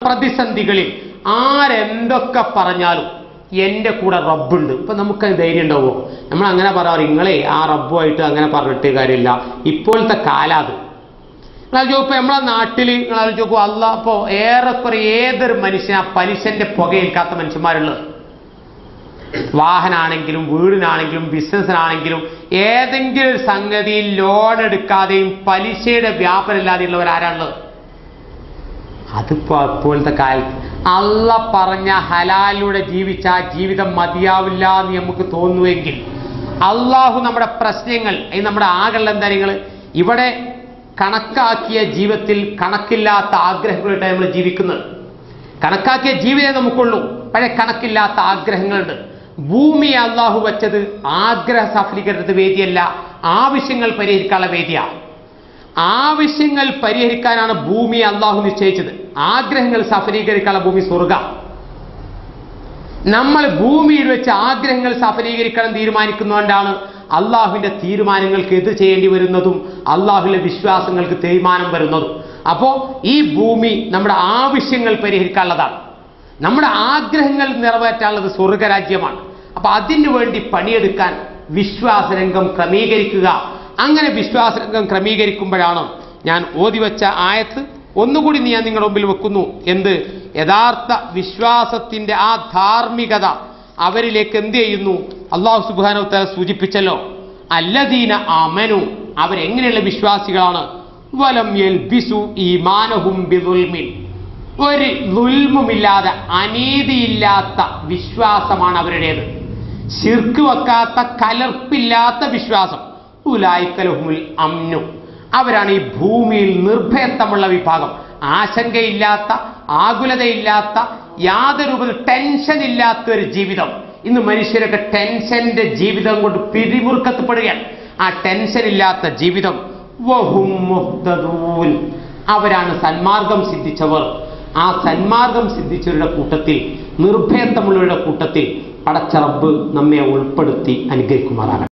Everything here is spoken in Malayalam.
പ്രതിസന്ധികളിൽ ആരെന്തൊക്കെ പറഞ്ഞാലും എൻ്റെ കൂടെ റബ്ബുണ്ട് ഇപ്പൊ നമുക്ക് ധൈര്യം ഉണ്ടാവുമോ നമ്മൾ അങ്ങനെ പറയാറ് നിങ്ങളെ ആ റബ്ബുമായിട്ട് അങ്ങനെ പറഞ്ഞിട്ട് കാര്യമില്ല ഇപ്പോഴത്തെ കാലം അത് നിങ്ങൾ ചോദിപ്പോ നമ്മളെ നാട്ടിൽ നിങ്ങൾ ചോദിക്കൂ അല്ല ഇപ്പോ ഏറെക്കുറെ ഏതൊരു മനുഷ്യൻ ആ പലിശന്റെ പുകയേൽക്കാത്ത മനുഷ്യന്മാരുള്ളത് വാഹനാണെങ്കിലും വീടിനാണെങ്കിലും ബിസിനസ്സിനാണെങ്കിലും ഏതെങ്കിലും ഒരു സംഗതിയിൽ ലോൺ എടുക്കാതെയും പലിശയുടെ വ്യാപനം ഇല്ലാതെയുള്ളവർ ആരാണുള്ളത് അതിപ്പോ ഇപ്പോഴത്തെ കാലത്ത് അല്ല പറഞ്ഞ ഹലാലിലൂടെ ജീവിച്ച ആ ജീവിതം മതിയാവില്ല എന്ന് നമുക്ക് തോന്നുമെങ്കിൽ അള്ളാഹു നമ്മുടെ പ്രശ്നങ്ങൾ ഈ നമ്മുടെ ആകെയുള്ള എന്താ നിങ്ങൾ ഇവിടെ കണക്കാക്കിയ ജീവിതത്തിൽ കണക്കില്ലാത്ത ആഗ്രഹങ്ങളായിട്ട് നമ്മൾ ജീവിക്കുന്നത് കണക്കാക്കിയ ജീവിതം നമുക്കുള്ളൂ പഴയ കണക്കില്ലാത്ത ആഗ്രഹങ്ങളുണ്ട് ഭൂമി അള്ളാഹു വെച്ചത് ആഗ്രഹ സഫലീകരണത്തിന് വേദിയല്ല ആവശ്യങ്ങൾ പരിഹരിക്കാനുള്ള വേദിയാണ് ആവശ്യങ്ങൾ പരിഹരിക്കാനാണ് ഭൂമി അള്ളാഹു നിശ്ചയിച്ചത് ആഗ്രഹങ്ങൾ സഫലീകരിക്കാനുള്ള ഭൂമി സ്വർഗ നമ്മൾ ഭൂമിയിൽ വെച്ച് ആഗ്രഹങ്ങൾ സഫലീകരിക്കണം തീരുമാനിക്കുന്നതുകൊണ്ടാണ് അള്ളാഹുവിന്റെ തീരുമാനങ്ങൾക്ക് എതിർ ചെയ്യേണ്ടി വരുന്നതും അള്ളാഹുവിന്റെ വിശ്വാസങ്ങൾക്ക് തീരുമാനം വരുന്നതും അപ്പോ ഈ ഭൂമി നമ്മുടെ ആവശ്യങ്ങൾ പരിഹരിക്കാനുള്ളതാണ് നമ്മുടെ ആഗ്രഹങ്ങൾ നിറവേറ്റാനുള്ളത് സ്വർഗരാജ്യമാണ് അപ്പൊ അതിനു വേണ്ടി പണിയെടുക്കാൻ വിശ്വാസരംഗം ക്രമീകരിക്കുക അങ്ങനെ വിശ്വാസരംഗം ക്രമീകരിക്കുമ്പോഴാണ് ഞാൻ ഓതിവെച്ച ആയത്ത് ഒന്നുകൂടി ഞാൻ നിങ്ങളുടെ മുമ്പിൽ വെക്കുന്നു എന്ത് യഥാർത്ഥ വിശ്വാസത്തിന്റെ ആ ധാർമ്മികത അവരിലേക്ക് എന്ത് ചെയ്യുന്നു അള്ളാഹു സുബാനോ സൂചിപ്പിച്ചല്ലോ അല്ലദീന അമനു അവരെങ്ങനെയുള്ള വിശ്വാസികളാണ് വലം യൽബിസു ഈമാനഹും ബിദുൽമിൻ ഒരു ദുൽമുമില്ലാതെ അനീതിയില്ലാത്ത വിശ്വാസമാണ് അവരുടേത് ശിർക്ക് വെക്കാത്ത കലർപ്പില്ലാത്ത വിശ്വാസം ഉലായിക്കലഹുമുൽ അമ്നു അവരാണ് ഈ ഭൂമിയിൽ നിർഭയത്വമുള്ള വിഭാഗം ആശങ്കയില്ലാത്ത ആകുലതയില്ലാത്ത യാതൊരു ഒരു ടെൻഷൻ ഇല്ലാത്ത ഒരു ജീവിതം ഇന്ന് മനുഷ്യരൊക്കെ ടെൻഷന്റെ ജീവിതം കൊണ്ട് പിരിമുറുക്കത്തപ്പെടുകയാണ് ആ ടെൻഷൻ ഇല്ലാത്ത ജീവിതം വഹും മുഹ്തദൂൻ അവരാണ് സന്മാർഗം സിദ്ധിച്ചവർ ആ സന്മാർഗം സിദ്ധിച്ചവരുടെ കൂട്ടത്തിൽ നിർഭയത്വമുള്ളവരുടെ കൂട്ടത്തിൽ പടച്ച റബ്ബ് നമ്മെ ഉൾപ്പെടുത്തി അനുഗ്രഹിക്കുമാറാകട്ടെ